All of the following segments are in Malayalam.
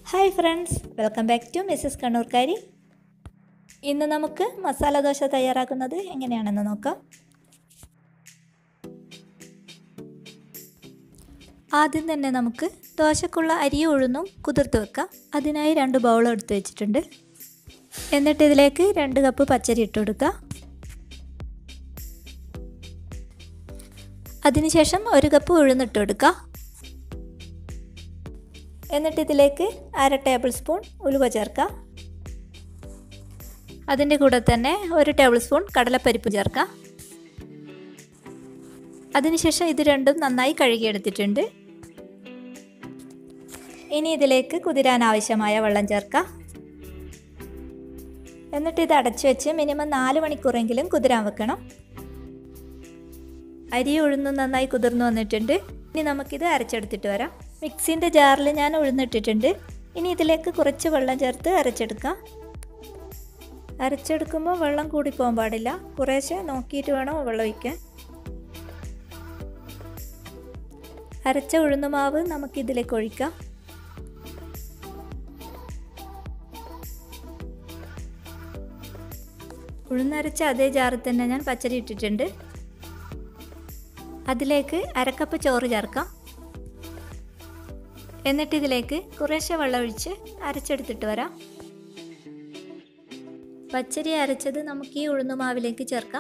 hi friends welcome back to Mrs കണ്ണൂർക്കാരി ഇന്ന് നമുക്ക് മസാല ദോശ തയ്യാറാക്കുന്നത് എങ്ങനെയാണെന്ന് നോക്കാം ആദ്യം തന്നെ നമുക്ക് ദോശക്കുള്ള അരി ഉഴുന്നും കുതിർത്ത് വെക്കാം അതിനായി രണ്ട് ബൗൾ എടുത്ത് വെച്ചിട്ടുണ്ട് എന്നിട്ട് ഇതിലേക്ക് രണ്ട് കപ്പ് പച്ചരി ഇട്ട് കൊടുക്കുക അതിനുശേഷം ഒരു കപ്പ് ഉഴുന്നിട്ട് കൊടുക്കുക എന്നിട്ട് ഇതിലേക്ക് അര ടേബിൾ സ്പൂൺ ഉലുവ ചേർക്കാം അതിൻ്റെ കൂടെ തന്നെ ഒരു ടേബിൾ സ്പൂൺ കടലപ്പരിപ്പ് ചേർക്കാം അതിനുശേഷം ഇത് രണ്ടും നന്നായി കഴുകിയെടുത്തിട്ടുണ്ട് ഇനി ഇതിലേക്ക് കുതിരാൻ ആവശ്യമായ വെള്ളം ചേർക്കാം എന്നിട്ട് ഇത് അടച്ചു വെച്ച് മിനിമം നാല് മണിക്കൂറെങ്കിലും കുതിരാൻ വെക്കണം അരി ഉഴുന്ന് നന്നായി കുതിർന്നു വന്നിട്ടുണ്ട് ഇനി നമുക്കിത് അരച്ചെടുത്തിട്ട് വരാം മിക്സിൻ്റെ ജാറിൽ ഞാൻ ഉഴുന്നിട്ടിട്ടുണ്ട് ഇനി ഇതിലേക്ക് കുറച്ച് വെള്ളം ചേർത്ത് അരച്ചെടുക്കാം അരച്ചെടുക്കുമ്പോൾ വെള്ളം കൂടി പോകാൻ പാടില്ല കുറേശ്ശെ നോക്കിയിട്ട് വേണം വെള്ളം ഒഴിക്കാൻ അരച്ച ഉഴുന്നുമാവ് നമുക്കിതിലേക്ക് ഒഴിക്കാം ഉഴുന്നരച്ച അതേ ജാറിൽ തന്നെ ഞാൻ പച്ചരി ഇട്ടിട്ടുണ്ട് അതിലേക്ക് അരക്കപ്പ് ചോറ് ചേർക്കാം എന്നിട്ട് ഇതിലേക്ക് കുറേശ്ശെ വെള്ളം ഒഴിച്ച് അരച്ചെടുത്തിട്ട് വരാം പച്ചരി അരച്ചത് നമുക്ക് ഈ ഉഴുന്നുമാവിലേക്ക് ചേർക്കാം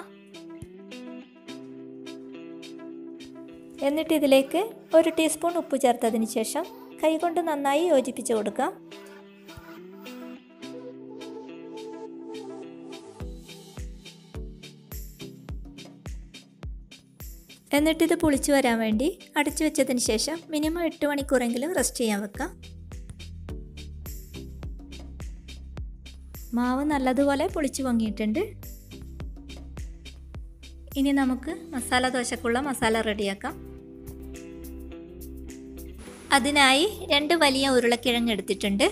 എന്നിട്ട് ഇതിലേക്ക് ഒരു ടീസ്പൂൺ ഉപ്പ് ചേർത്തതിന് ശേഷം കൈകൊണ്ട് നന്നായി യോജിപ്പിച്ച് കൊടുക്കാം എന്നിട്ടിത് പുളിച്ചു വരാൻ വേണ്ടി അടച്ചു വെച്ചതിന് ശേഷം മിനിമം എട്ട് മണിക്കൂറെങ്കിലും റെസ്റ്റ് ചെയ്യാൻ വെക്കാം മാവ് നല്ലതുപോലെ പുളിച്ചു പൊങ്ങിയിട്ടുണ്ട് ഇനി നമുക്ക് മസാല ദോശക്കുള്ള മസാല റെഡിയാക്കാം അതിനായി രണ്ട് വലിയ ഉരുളക്കിഴങ്ങ് എടുത്തിട്ടുണ്ട്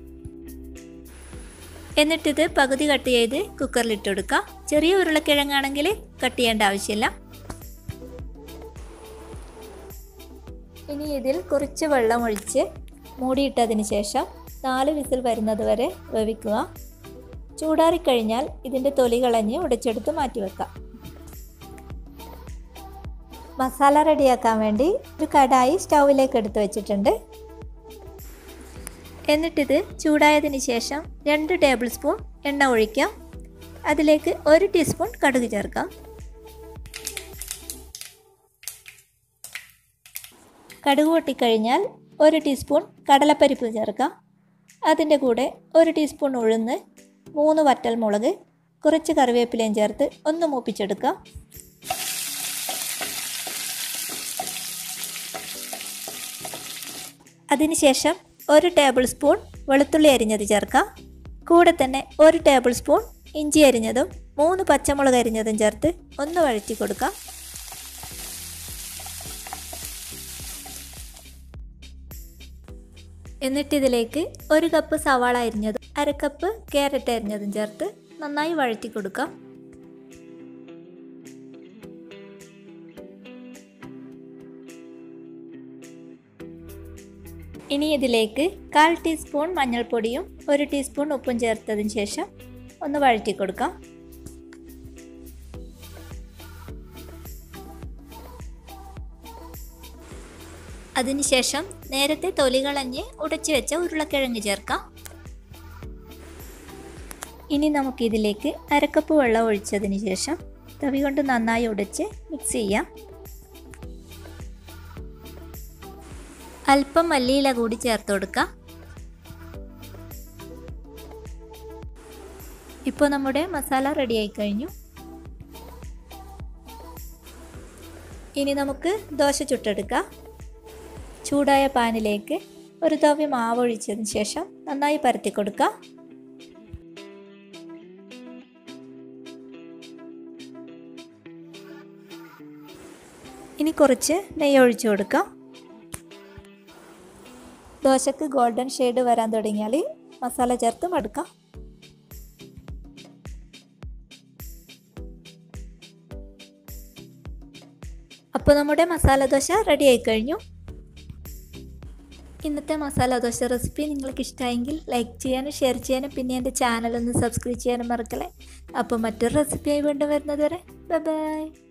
എന്നിട്ടിത് പകുതി കട്ട് ചെയ്ത് കുക്കറിലിട്ട് കൊടുക്കാം ചെറിയ ഉരുളക്കിഴങ്ങാണെങ്കിൽ കട്ട് ചെയ്യേണ്ട ആവശ്യമില്ല ഇനി ഇതിൽ കുറച്ച് വെള്ളം ഒഴിച്ച് മൂടിയിട്ടതിന് ശേഷം നാല് വിസിൽ വരുന്നത് വരെ വേവിക്കുക ചൂടാറിക്കഴിഞ്ഞാൽ ഇതിൻ്റെ തൊലി കളഞ്ഞ് ഉടച്ചെടുത്ത് മാറ്റി വെക്കാം മസാല റെഡിയാക്കാൻ വേണ്ടി ഒരു കടായി സ്റ്റൗവിലേക്ക് എടുത്ത് വെച്ചിട്ടുണ്ട് എന്നിട്ടിത് ചൂടായതിന് ശേഷം രണ്ട് ടേബിൾ സ്പൂൺ എണ്ണ ഒഴിക്കാം അതിലേക്ക് ഒരു ടീസ്പൂൺ കടുക് ചേർക്കാം കടുക് പൊട്ടിക്കഴിഞ്ഞാൽ ഒരു ടീസ്പൂൺ കടലപ്പരിപ്പ് ചേർക്കാം അതിൻ്റെ കൂടെ ഒരു ടീസ്പൂൺ ഉഴുന്ന് മൂന്ന് വറ്റൽ മുളക് കുറച്ച് കറിവേപ്പിലയും ചേർത്ത് ഒന്ന് മൂപ്പിച്ചെടുക്കാം അതിനുശേഷം ഒരു ടേബിൾ സ്പൂൺ വെളുത്തുള്ളി അരിഞ്ഞത് ചേർക്കാം കൂടെ തന്നെ ഒരു ടേബിൾ സ്പൂൺ ഇഞ്ചി അരിഞ്ഞതും മൂന്ന് പച്ചമുളക് അരിഞ്ഞതും ചേർത്ത് ഒന്ന് വഴറ്റി കൊടുക്കാം എന്നിട്ട് ഇതിലേക്ക് ഒരു കപ്പ് സവാള അരിഞ്ഞതും അര കപ്പ് ക്യാരറ്റ് അരിഞ്ഞതും ചേർത്ത് നന്നായി വഴറ്റി കൊടുക്കാം ഇനി ഇതിലേക്ക് കാൽ ടീസ്പൂൺ മഞ്ഞൾപ്പൊടിയും ഒരു ടീസ്പൂൺ ഉപ്പും ചേർത്തതിന് ശേഷം ഒന്ന് വഴറ്റി കൊടുക്കാം അതിനുശേഷം നേരത്തെ തൊലി കളഞ്ഞ് ഉടച്ചു വെച്ച ഉരുളക്കിഴങ്ങ് ചേർക്കാം ഇനി നമുക്കിതിലേക്ക് അരക്കപ്പ് വെള്ളം ഒഴിച്ചതിന് ശേഷം തവി കൊണ്ട് നന്നായി ഉടച്ച് മിക്സ് ചെയ്യാം അല്പം മല്ലിയില കൂടി ചേർത്ത് കൊടുക്കാം ഇപ്പോൾ നമ്മുടെ മസാല റെഡിയായി കഴിഞ്ഞു ഇനി നമുക്ക് ദോശ ചുട്ടെടുക്കാം ചൂടായ പാനിലേക്ക് ഒരു തവി മാവ് ഒഴിച്ചതിന് ശേഷം നന്നായി പരത്തി കൊടുക്കുക ഇനി കുറച്ച് നെയ്യ് ഒഴിച്ചു കൊടുക്കാം ദോശക്ക് ഗോൾഡൻ ഷെയ്ഡ് വരാൻ തുടങ്ങിയാൽ മസാല ചേർത്ത് മടുക്കാം അപ്പോൾ നമ്മുടെ മസാല ദോശ റെഡി ആയി കഴിഞ്ഞു ഇന്നത്തെ മസാല ദോശ റെസിപ്പി നിങ്ങൾക്ക് ഇഷ്ടമായെങ്കിൽ ലൈക്ക് ചെയ്യാനും ഷെയർ ചെയ്യാനും പിന്നെ എൻ്റെ ചാനൽ ഒന്ന് സബ്സ്ക്രൈബ് ചെയ്യാനും മറക്കല്ലേ അപ്പോൾ മറ്റൊരു റെസിപ്പിയായി വീണ്ടും വരുന്നത് വരെ ബൈ